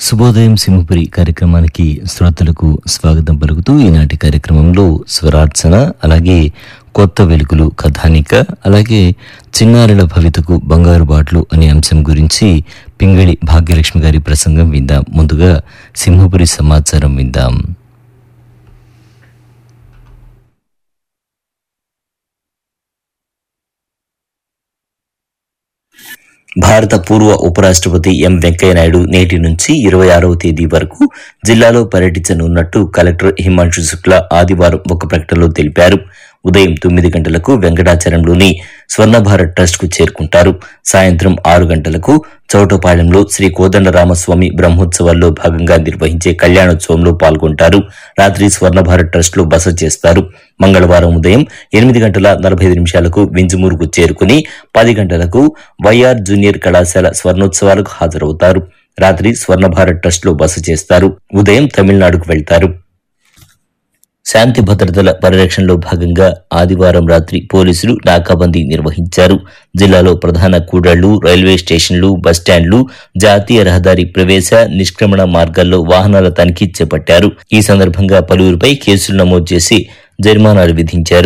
శుభోదయం సింహపురి కార్యక్రమానికి శ్రోతలకు స్వాగతం పలుకుతూ ఈనాటి కార్యక్రమంలో స్వరార్చన అలాగే కొత్త వెలుగులు కథానిక అలాగే చిన్నారుల భవితకు బంగారు బాట్లు అనే అంశం గురించి పింగళి భాగ్యలక్ష్మి గారి ప్రసంగం విందాం ముందుగా సింహపురి సమాచారం విందాం భారత పూర్వ ఉపరాష్ట్రపతి ఎం వెంకయ్యనాయుడు నేటి నుంచి ఇరవై ఆరవ తేదీ వరకు జిల్లాలో పర్యటించనున్నట్టు కలెక్టర్ హిమాంశు శుక్లా ఆదివారం ఒక ప్రకటనలో తెలిపారు ఉదయం తొమ్మిది గంటలకు వెంకటాచలంలోని స్వర్ణ భారత్ ట్రస్ట్ కు చేరుకుంటారు సాయంత్రం ఆరు గంటలకు చౌటపాలెంలో శ్రీ కోదండరామస్వామి బ్రహ్మోత్సవాల్లో భాగంగా నిర్వహించే కళ్యాణోత్సవంలో పాల్గొంటారు రాత్రి స్వర్ణ భారత్ ట్రస్ట్ లో బస చేస్తారు మంగళవారం ఉదయం ఎనిమిది గంటల నలభై ఐదు నిమిషాలకు వింజమూరుకు చేరుకుని పది గంటలకు వైఆర్ జూనియర్ కళాశాల స్వర్ణోత్సవాలకు హాజరవుతారు రాత్రి స్వర్ణ భారత్ ట్రస్ట్ లో బస చేస్తారు ఉదయం తమిళనాడుకు వెళ్తారు శాంతి భద్రతల పరిరక్షణలో భాగంగా ఆదివారం రాత్రి పోలీసులు నాకాబందీ నిర్వహించారు జిల్లాలో ప్రధాన కూడళ్లు రైల్వే స్టేషన్లు బస్టాండ్లు జాతీయ రహదారి ప్రవేశ నిష్క్రమణ మార్గాల్లో వాహనాల తనిఖీ చేపట్టారు ఈ సందర్భంగా పలువురిపై కేసులు నమోదు చేసి జరిమానాలు విధించారు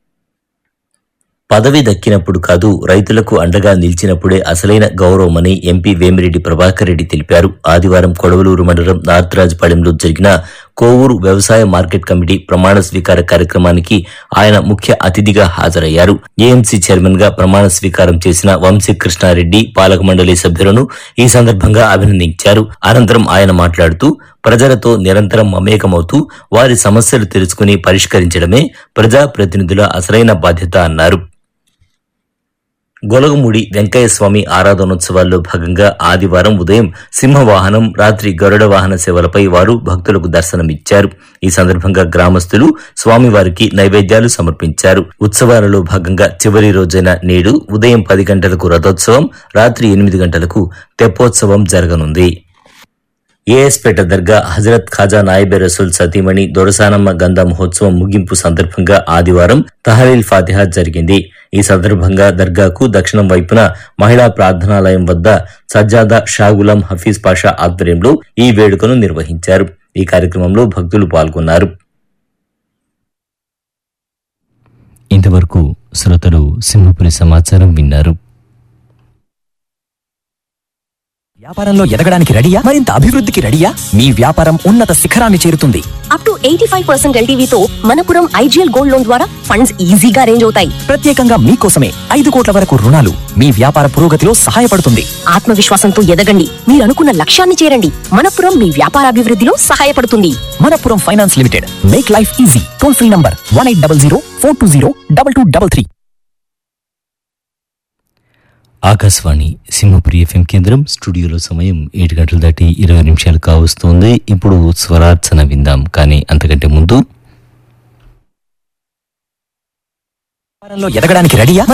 పదవి దక్కినప్పుడు కాదు రైతులకు అండగా నిలిచినప్పుడే అసలైన గౌరవమని ఎంపీ వేమిరెడ్డి ప్రభాకర్ రెడ్డి తెలిపారు ఆదివారం కొడవలూరు మండలం నార్త్రాజపాలెంలో జరిగిన కోవూరు వ్యవసాయ మార్కెట్ కమిటీ ప్రమాణ స్వీకార కార్యక్రమానికి ఆయన ముఖ్య అతిథిగా హాజరయ్యారు ఏఎంసీ చైర్మన్ గా ప్రమాణ స్వీకారం చేసిన వంశీ కృష్ణారెడ్డి పాలక మండలి సభ్యులను ఈ సందర్భంగా అభినందించారు అనంతరం ఆయన మాట్లాడుతూ ప్రజలతో నిరంతరం మమేకమవుతూ వారి సమస్యలు తెలుసుకుని పరిష్కరించడమే ప్రజాప్రతినిధుల అసలైన బాధ్యత అన్నారు గొలగముడి వెంకయ్య స్వామి ఆరాధనోత్సవాల్లో భాగంగా ఆదివారం ఉదయం సింహవాహనం రాత్రి గరుడ వాహన సేవలపై వారు భక్తులకు దర్శనమిచ్చారు ఈ సందర్భంగా గ్రామస్తులు స్వామివారికి నైవేద్యాలు సమర్పించారు ఉత్సవాలలో భాగంగా చివరి రోజైన నేడు ఉదయం పది గంటలకు రథోత్సవం రాత్రి ఎనిమిది గంటలకు తెప్పోత్సవం జరగనుంది ఏఎస్పేట దర్గా హజరత్ ఖాజా నాయిబే రసూల్ సతీమణి దొరసానమ్మ గంధ మహోత్సవం ముగింపు సందర్భంగా ఆదివారం తహలీల్ ఫాతిహా జరిగింది ఈ సందర్భంగా దర్గాకు దక్షిణం వైపున మహిళా ప్రార్థనాలయం వద్ద సజ్జాదా షాగులం హఫీజ్ పాషా ఆధ్వర్యంలో ఈ వేడుకను నిర్వహించారు ఈ కార్యక్రమంలో భక్తులు పాల్గొన్నారు ఇంతవరకు శ్రోతలు సింహపురి సమాచారం విన్నారు వ్యాపారంలో ఎదగడానికి రెడీయా మరింత అభివృద్ధికి రెడీయా మీ వ్యాపారం ఉన్నత శిఖరాన్ని చేరుతుంది up to eighty five percent ఎల్టీవీతో మనపురం ఐజీఎల్ గోల్డ్ లోన్ ద్వారా ఫండ్స్ ఈజీగా అరేంజ్ అవుతాయి ప్రత్యేకంగా మీకోసమే ఐదు కోట్ల వరకు రుణాలు మీ వ్యాపార పురోగతిలో సహాయపడుతుంది ఆత్మవిశ్వాసంతో ఎదగండి మీరు అనుకున్న లక్ష్యాన్ని చేరండి మనపురం మీ వ్యాపారాభివృద్ధిలో సహాయపడుతుంది Manappuram finance limited make life easy toll free number one eight double zero four two zero double two double three Akashvani Simhapuri FM కేంద్రం స్టూడియోలో సమయం ఏడు గంటలు దాటి ఇరవై నిమిషాలు కావస్తోంది ఇప్పుడు స్వరార్చన విందాం కానీ అంతకంటే ముందు వ్యాపారంలో ఎదగడానికి రెడీయా